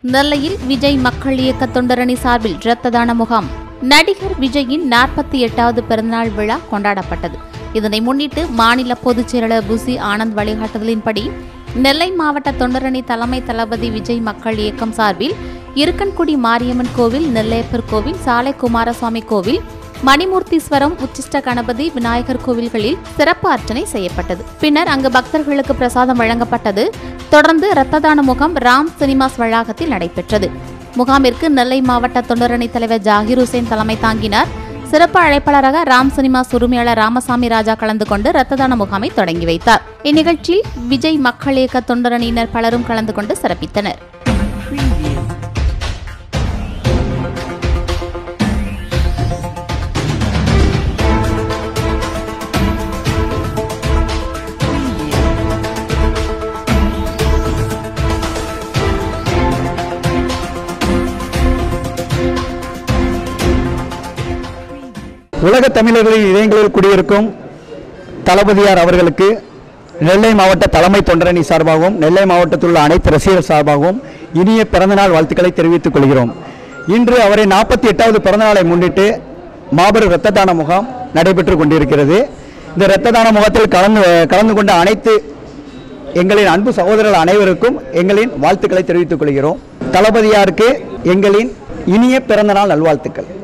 நெல்லையில் விஜய் மக்கள் இயக்க தொண்டரணி சார்பில் இரத்த தான முகாம் நடிகர் விஜயின் நாற்பத்தி எட்டாவது பிறந்தநாள் விழா கொண்டாடப்பட்டது இதனை முன்னிட்டு மாநில பொதுச் செயலாளர் புசி ஆனந்த் வழிகாட்டுதலின்படி நெல்லை மாவட்ட தொண்டரணி தலைமை தளபதி விஜய் மக்கள் இயக்கம் சார்பில் இருக்கன்குடி மாரியம்மன் கோவில் நெல்லையப்பர் கோவில் சாலை குமாரசுவாமி கோவில் மணிமூர்த்தீஸ்வரம் உச்சிஷ்ட கணபதி விநாயகர் கோவில்களில் சிறப்பு அர்ச்சனை செய்யப்பட்டது பின்னர் அங்கு பக்தர்களுக்கு பிரசாதம் வழங்கப்பட்டது தொடர்ந்து இரத்த தான முகாம் ராம் சினிமாஸ் வளாகத்தில் நடைபெற்றது முகாமிற்கு நெல்லை மாவட்ட தொண்டரணி தலைவர் ஜாகிர் ஹுசேன் தலைமை தாங்கினார் சிறப்பு அழைப்பாளராக ராம் சினிமாஸ் உரிமையாளர் ராமசாமி ராஜா கலந்து கொண்டு இரத்த தான முகாமை தொடங்கி வைத்தார் இந்நிகழ்ச்சியில் விஜய் மக்கள் இயக்க தொண்டரணியினர் பலரும் கலந்து கொண்டு சிறப்பித்தனர் உலக தமிழர்களின் இதயங்களில் குடியிருக்கும் தளபதியார் அவர்களுக்கு நெல்லை மாவட்ட தலைமை தொண்டரணி சார்பாகவும் நெல்லை மாவட்டத்தில் உள்ள அனைத்து ரசிகர் சார்பாகவும் இனிய பிறந்தநாள் வாழ்த்துக்களை தெரிவித்துக் கொள்கிறோம் இன்று அவரை நாற்பத்தி எட்டாவது பிறந்தநாளை முன்னிட்டு மாபெரும் இரத்த தான முகாம் நடைபெற்று கொண்டிருக்கிறது இந்த இரத்த தான முகத்தில் கலந்து கலந்து கொண்ட அனைத்து எங்களின் அன்பு சகோதரர்கள் அனைவருக்கும் எங்களின் வாழ்த்துக்களை தெரிவித்துக் கொள்கிறோம் தளபதியாருக்கு எங்களின் இனிய பிறந்தநாள் நல்வாழ்த்துக்கள்